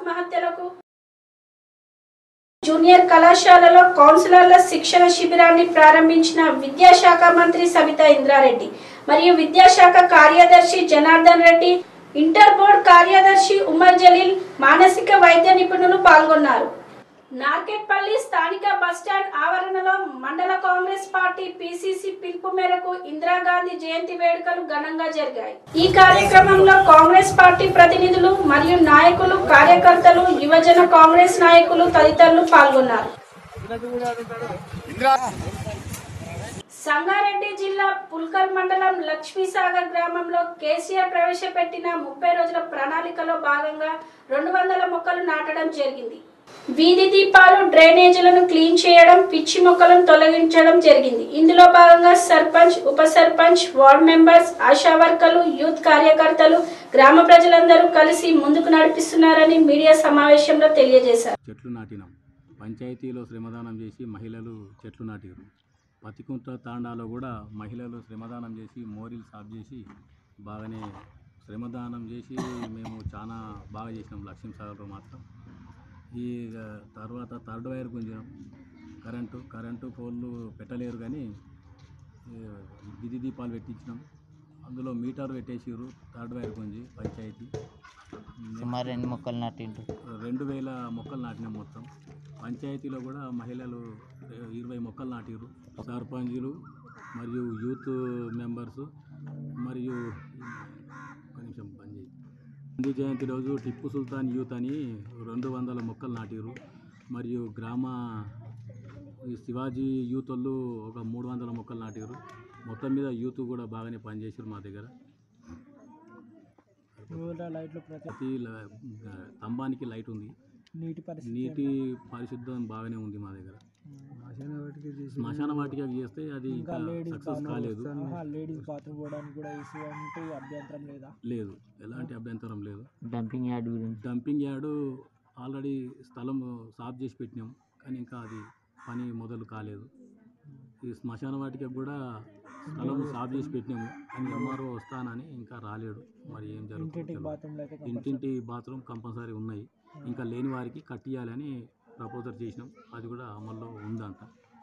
ఆత్మహత్యలకు జూనియర్ కళాశాలలో కౌన్సిలర్ల శిక్షణ శిబిరాన్ని ప్రారంభించిన విద్యాశాఖ మంత్రి సబితా ఇంద్రారెడ్డి మరియు విద్యాశాఖ కార్యదర్శి జనార్దన్ రెడ్డి ఇంటర్ బోర్డ్ కార్యదర్శి ఉమర్ జలీల్ మానసిక వైద్య నిపుణులు పాల్గొన్నారు నార్కెట్పల్లి స్థానిక బస్టాండ్ ఆవరణలో మండల కాంగ్రెస్ పార్టీ పిసిసి పిలుపు మేరకు ఇందిరాగాంధీ జయంతి వేడుకలు ఘనంగా జరిగాయి ఈ కార్యక్రమంలో కాంగ్రెస్ పార్టీ ప్రతినిధులు మరియు నాయకులు కార్యకర్తలు యువజన కాంగ్రెస్ నాయకులు తదితరులు పాల్గొన్నారు సంగారెడ్డి జిల్లా పుల్కల్ మండలం లక్ష్మీసాగర్ గ్రామంలో కేసీఆర్ ప్రవేశపెట్టిన ముప్పై రోజుల ప్రణాళికలో భాగంగా రెండు వందల మొక్కలు నాటడం జరిగింది వీధి దీపాలు డ్రైనేజీలను క్లీన్ చేయడం పిచ్చి మొక్కలను తొలగించడం జరిగింది ఇందులో భాగంగా సర్పంచ్ ఉప సర్పంచ్ వార్డ్ మెంబర్స్ ఆశా వర్కర్లు యూత్ కార్యకర్తలు గ్రామ ప్రజలందరూ కలిసి ముందుకు నడిపిస్తున్నారని మీడియా సమావేశంలో తెలియజేశారు చెట్లు నాటినాం పంచాయతీలో శ్రమదానం చేసి మహిళలు చెట్లు నాటారు పతికుంట తాండాలో కూడా మహిళలు శ్రమదానం చేసి మోరీలు సాఫ్ చేసి బాగానే శ్రమదానం చేసి మేము చాలా బాగా చేసినాం లక్ష్మీ సాగర్లో మాత్రం ఈ ఆ, తర్వాత థర్డ్ వైర్ గుంజినాం కరెంటు కరెంటు పోల్లు పెట్టలేరు కానీ ఈ విధి దీపాలు పెట్టించినాం అందులో మీటర్ పెట్టేసిర్రు థర్డ్ వైర్ గుంజి పంచాయతీ సుమారు ఎన్ని మొక్కలు నాటిండ్రు రెండు వేల మొక్కలు నాటినాం మొత్తం పంచాయతీలో కూడా మహిళలు ఇరవై మొక్కలు నాటిరు సర్పంచులు మరియు యూత్ మెంబర్స్ మరియు ఒక నిమిషం బంద్ చేయి గాంధీ జయంతి రోజు టిప్పు సుల్తాన్ యూత్ అని రెండు వందల మొక్కలు నాటిరు మరియు గ్రామ ఈ శివాజీ యూత్ వాళ్ళు ఒక మూడు వందల మొక్కలు నాటిరు మొత్తం మీద యూత్ కూడా బాగానే పనిచేసారు మా దగ్గర లైట్లు ప్రతి ప్రతి ల- స్తంభానికి లైట్ ఉంది నీటి పరిస్థితి నీటి పరిశుద్ధం బాగానే ఉంది మా దగ్గర శ్మశాన వాటికి చేసి శ్మశాన వాటిక చేస్తే అది ఇంకా సక్సెస్ కాలేదు లేడీస్ బాత్రూమ్ పోవడానికి కూడా ఇటువంటి అభ్యంతరం లేదా లేదు ఎలాంటి అభ్యంతరం లేదు డంపింగ్ యార్డ్ గురించి డంపింగ్ యార్డు ఆల్రెడీ స్థలం సాఫ్ చేసి పెట్టినాం కానీ ఇంకా అది పని మొదలు కాలేదు ఈ శ్మశాన వాటిక కూడా స్థలం సాఫ్ చేసి పెట్టినాము కానీ ఎంఆర్ఓ వస్తానని ఇంకా రాలేడు మరి ఏం ఇంటింటికి జరుగుతుంది బాత్రూమ్లు అయితే ఇంటింటి బాత్రూమ్ కంపల్సరీ ఉన్నాయి ఇంకా లేని వారికి కట్టియాలని ప్రపోజల్ చేసినాం అది కూడా అమల్లో ఉందంట